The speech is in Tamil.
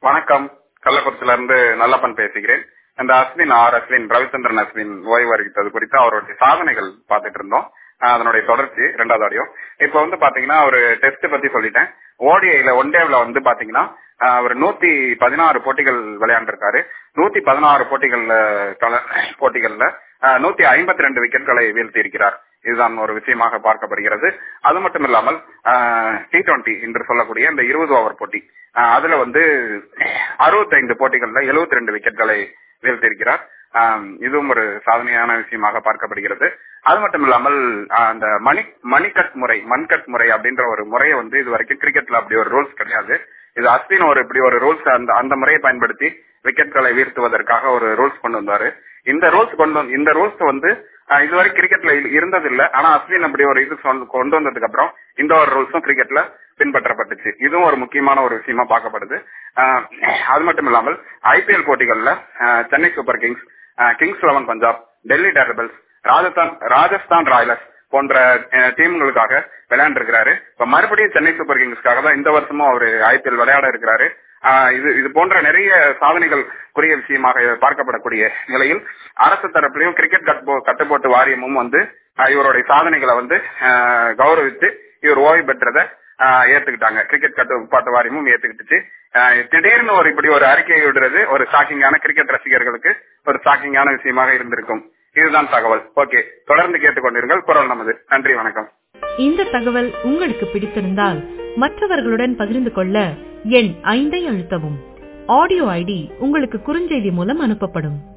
வணக்கம் கள்ளக்குறிச்சியில இருந்து நல்லப்பன் பேசுகிறேன் இந்த அஸ்வின் ஆர் அஸ்வின் ரவிச்சந்திரன் அஸ்வின் ஓய்வு அறிவித்தது குறித்து அவருடைய சாதனைகள் பார்த்துட்டு இருந்தோம் ஆஹ் அதனுடைய தொடர்ச்சி ரெண்டாவது ஆடியோ இப்ப வந்து பாத்தீங்கன்னா ஒரு டெஸ்ட் பத்தி சொல்லிட்டேன் ஓடிஐல ஒன் டேவ்ல வந்து பாத்தீங்கன்னா ஆஹ் ஒரு நூத்தி பதினாறு போட்டிகள் விளையாண்டிருக்காரு நூத்தி பதினாறு போட்டிகள்ல கல- போட்டிகள்ல ஆஹ் நூத்தி ஐம்பத்தி ரெண்டு விக்கெட்களை வீழ்த்தி இருக்கிறார் இதுதான் ஒரு விஷயமாக பார்க்கப்படுகிறது அது மட்டும் இல்லாமல் டி டுவெண்டி என்று சொல்லக்கூடிய இந்த இருபது ஓவர் போட்டி ஆஹ் அதுல வந்து அறுபத்தைந்து போட்டிகள்ல 72 ரெண்டு விக்கெட்களை வீழ்த்தியிருக்கிறார் ஆஹ் இதுவும் ஒரு சாதனையான விஷயமாக பார்க்கப்படுகிறது அது மட்டும் இல்லாமல் ஆஹ் அந்த மணி மணிக்கட் முறை மண்கட் முறை அப்படின்ற ஒரு முறையை வந்து இது வரைக்கும் கிரிக்கெட்ல அப்படி ஒரு ரூல்ஸ் கிடையாது இது அஸ்வின் ஒரு இப்படி ஒரு ரூல்ஸ் அந்த அந்த முறையை பயன்படுத்தி விக்கெட்களை வீழ்த்துவதற்காக ஒரு ரூல்ஸ் கொண்டு வந்தாரு இந்த ரூல்ஸ் கொண்டு வந்து- இந்த ரூல்ஸ் வந்து ஆஹ் இதுவரை கிரிக்கெட்ல இருந்தது இல்ல ஆனா அஸ்வின் அப்படி ஒரு இது சொல்- கொண்டு வந்ததுக்கு அப்புறம் இந்த ஒரு ரூல்ஸும் கிரிக்கெட்ல பின்பற்றப்பட்டுச்சு இதுவும் ஒரு முக்கியமான ஒரு விஷயமா பார்க்கப்படுது ஆஹ் அது மட்டும் இல்லாமல் ஐபிஎல் போட்டிகள்ல ஆஹ் சென்னை சூப்பர் கிங்ஸ் ஆஹ் kings eleven Punjab Delhi daredevils Rajasthan Rajasthan royals போன்ற அஹ், டீம்களுக்காக விளையாண்டு இருக்கிறாரு இப்ப மறுபடியும் சென்னை சூப்பர் கிங்ஸ்க்காக தான் இந்த வருஷமும் அவர் ஐபிஎல் விளையாட இருக்கிறாரு ஆஹ் இது இது போன்ற நிறைய சாதனைகள் குறிய விஷயமாக பார்க்கப்படக்கூடிய நிலையில் அரசு தரப்பிலையும் கிரிக்கெட் கட்டுப்போ- கட்டுப்பாட்டு வாரியமும் வந்து ஆஹ், இவருடைய சாதனைகளை வந்து ஆஹ், கௌரவித்து இவர் ஓய்வு பெற்றதை ஆஹ், ஏத்துக்கிட்டாங்க கிரிக்கெட் கட்டுப்பாட்டு வாரியமும் ஏத்துக்கிட்டுச்சு ஆஹ், திடீர்னு ஒரு இப்படி ஒரு அறிக்கை விடுறது ஒரு ஷாக்கிங்கான கிரிக்கெட் ரசிகர்களுக்கு ஒரு ஷாக்கிங்கான விஷயமாக இருந்திருக்கும் இதுதான் தகவல் ஓகே தொடர்ந்து கேட்டுக்கொண்டிருங்கள் குரல் நமது நன்றி வணக்கம் இந்த தகவல் உங்களுக்கு பிடித்திருந்தால் மற்றவர்களுடன் பகிர்ந்து கொள்ள எண் ஐந்தை அழுத்தவும் ஆடியோ ஐடி உங்களுக்கு குறுஞ்செய்தி மூலம் அனுப்பப்படும்